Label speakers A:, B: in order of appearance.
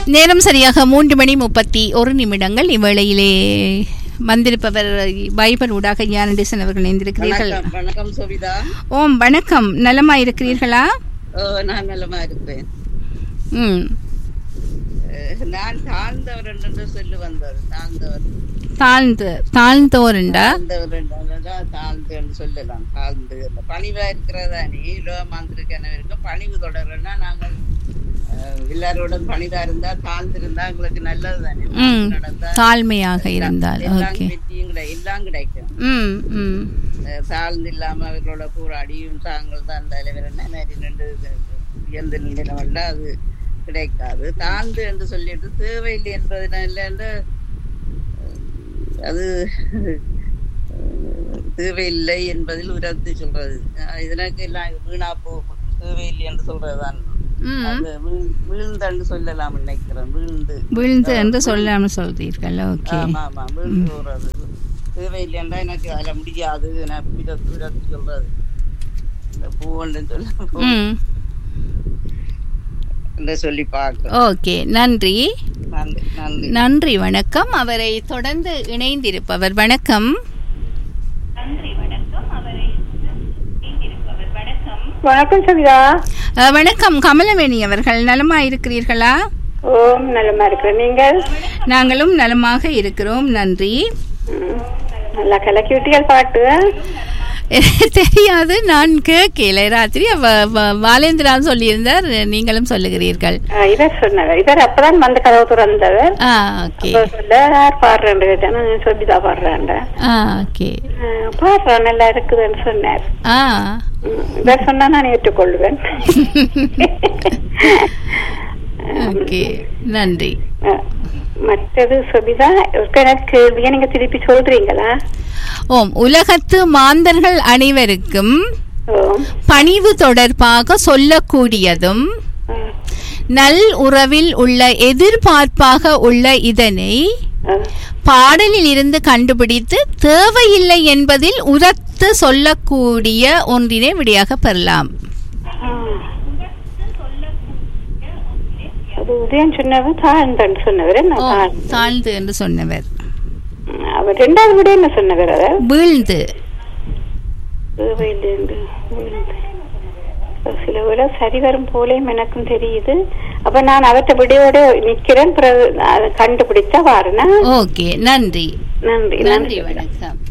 A: நேரம் சரியாக மூன்று மணி முப்பத்தி ஒரு நிமிடங்கள் இவ்வேளையிலே வந்திருப்பவர் வைபர் ஊடாக ஞானடேசன் அவர்கள் இணைந்திருக்கிறீர்கள்
B: வணக்கம் வணக்கம் சோபிதா
A: ஓம் வணக்கம் நலமா இருக்கிறீர்களா
B: ஓ, நான் நலமா இருக்கிறேன்
A: ம்
B: அஹ், நான் தாழ்ந்தவர் என்று சொல்லி வந்தவர் தாழ்ந்தவர்
A: தாழ்ந்து தாழ்ந்தோருண்டா
B: தாழ்ந்தவர் என்றால் தாழ்ந்து என்று சொல்லலாம் தாழ்ந்து அந்த பணிவா இருக்கிறதா நீ லோமாந்திருக்கனவருக்கு பணிவு தொடரனா நாங்கள் அஹ், எல்லாரோடும் பணிவா இருந்தா தாழ்ந்து இருந்தா எங்களுக்கு நல்லது தானே
A: ம்
B: நடந்தா
A: தாழ்மையாக இருந்தால்
B: எல்லாம்
A: ஓகே
B: வெற்றியும் கிடை- எல்லாம் கிடைக்கும்
A: ம் ம்
B: அஹ், தாழ்ந்து இல்லாம அவர்களோட போராடியும் தாங்கள் தான் தலைவர் என்ன மாதிரி நின்று உயர்ந்த நிலையில அது கிடைக்காது தாழ்ந்து என்று சொல்லிட்டு தேவையில்லை என்பதனால என்று, அஹ், அது அஹ், தேவையில்லை என்பதில் உரத்து சொல்றது அஹ், இதற்கு எல்லாம் வீணா போகும் தேவையில்லை என்று சொல்றதுதான்
A: ம்
B: அது வீழ்- வீழ்ந்தன்னு சொல்லலாம் நினைக்கிறேன் வீழ்ந்து
A: விழுந்து என்று சொல்லாமல் சொல்றீர்கள் ஓகே
B: ஆமா ஆமா வீழ்ந்து போறது தேவையில்லைன்னா எனக்கு அதுல முடியாது நான் விரத்து விரத்து சொல்றது இந்த பூவன்னு சொல்ல
A: ம்
B: இந்த சொல்லி பார்க்கிறேன்
A: ஓகே நன்றி
B: நன்றி நன்றி
A: நன்றி வணக்கம் அவரை தொடர்ந்து இணைந்திருப்பவர் வணக்கம்
C: வணக்கம் சவிதா
A: அஹ், வணக்கம் கமலவேணி அவர்கள் நலமா இருக்கிறீர்களா
C: ஓம் நலமா இருக்கிறேன் நீங்கள்
A: நாங்களும் நலமாக இருக்கிறோம் நன்றி
C: ம், நல்லா கலக்கி விட்டீர்கள் பாட்டு
A: தெரியாது நான் கேட்கல ராத்திரி அவ- வ- பாலேந்திரா சொல்லியிருந்தார் நீங்களும் சொல்லுகிறீர்கள்
C: ஆ, இவர் சொன்னவர் இவர் அப்பதான் வந்து கதவு திறந்தவர்
A: ஆ ஓகே
C: அப்ப சொல்ல யார் பாடுறேன் கேட்டேன் நான் சோபிதா பாடுறேன்
A: ஆ ஓகே
C: பாடுறேன் நல்லா இருக்குதுன்னு சொன்னார்
A: ஆ
C: ம், இவர் சொன்னா நான் ஏற்றுக்கொள்வேன்
A: ஓகே நன்றி
C: ஆ, மற்றது சோபிதா ஒரு எனக்கு கேள்வியை நீங்க திருப்பி சொல்றீங்களா
A: ஓம் உலகத்து மாந்தர்கள் அனைவருக்கும்
C: ஓம்
A: பணிவு தொடர்பாக சொல்லக்கூடியதும்
C: ஆ,
A: நல் உறவில் உள்ள எதிர்பார்ப்பாக உள்ள இதனை
C: ஆ.
A: பாடலில் இருந்து கண்டுபிடித்து தேவையில்லை என்பதில் உரத்து சொல்லக்கூடிய ஒன்றினை விடையாக பெறலாம்
C: ஆ. அது உதயம் சொன்னவர் தாழ்ந்தன்னு சொன்னவர் என்ன
A: ஓ,
C: தாழ்ந்து.
A: தாழ்ந்து என்று சொன்னவர்
C: அவர் ரெண்டாவது விட என்ன சொன்னவர் அவர்
A: வீழ்ந்து
C: தேவையில்லைந்து சில விட சரி வரும் போலேயும் எனக்கும் தெரியுது அப்ப நான் அவற்றை விடையோட நிக்கிறேன் பிறகு அதை கண்டுபிடிச்சா வாருனா
A: ஓகே நன்றி
C: நன்றி
A: நன்றி வணக்கம்